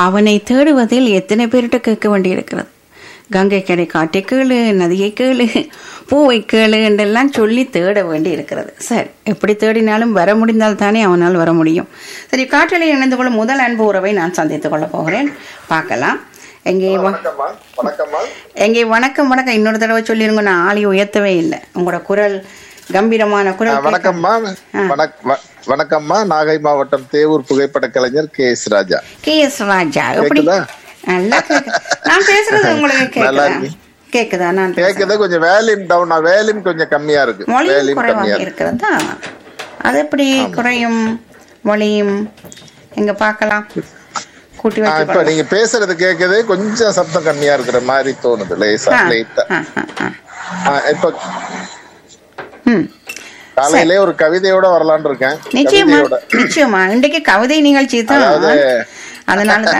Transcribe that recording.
அவனை தேடுவதில் எத்தனை பேர்கிட்ட கேட்க வேண்டியிருக்கிறது கங்கை கரை காட்டை கேளு நதியை கேளு பூவை கேளு என்றெல்லாம் சொல்லி தேட வேண்டி இருக்கிறது சரி எப்படி தேடினாலும் வர முடிந்தால் தானே அவனால் வர முடியும் சரி காற்றலை இணைந்து கொள்ளும் முதல் அன்பு உறவை நான் சந்தித்துக் கொள்ளப் போகிறேன் பார்க்கலாம் எங்கே வா வணக்கம்மா வணக்கம்மா எங்கே வணக்கம் வணக்கம் இன்னொரு தடவை சொல்லிருங்க நான் ஆளி உயர்த்தவே இல்லை உங்களோட குரல் கம்பீரமான ஆ, குரல் கேட்க- வணக்கம்மா வணக்- வ- வணக்கம்மா நாகை மாவட்டம் தேவூர் புகைப்பட கலைஞர் K S Raja K S Raja எப்படி கேக்குதா? நல்லா கேக்கு நான் பேசுறது உங்களுக்கு நல்லா கேக்குதா இருக்கு. கேக்குதா நான் பேசுறது? கேக்குது கொஞ்சம் வேலின் டவுனா வேலின் கொஞ்சம் கம்மியா இருக்கு மொழியும் வேலின் கம்மியா குறைவாக இருக்கு இருக்கிறதா அது எப்படி குறையும் மொழியும் எங்க பார்க்கலாம் கூட்டி ஆ, இப்ப வச்சு நீங்க பேசுறது கேக்குது கொஞ்சம் சத்தம் கம்மியா இருக்கிற மாதிரி தோணுது லேசா லைட்டா ஆ, இப்ப ம் காலையிலே ஒரு கவிதையோட வரலாம்னு இருக்கேன் நிச்சயமா கவிதையோட நிச்சயமா இன்றைக்கு கவிதை நிகழ்ச்சி தான் அதாவது- அதனால தான்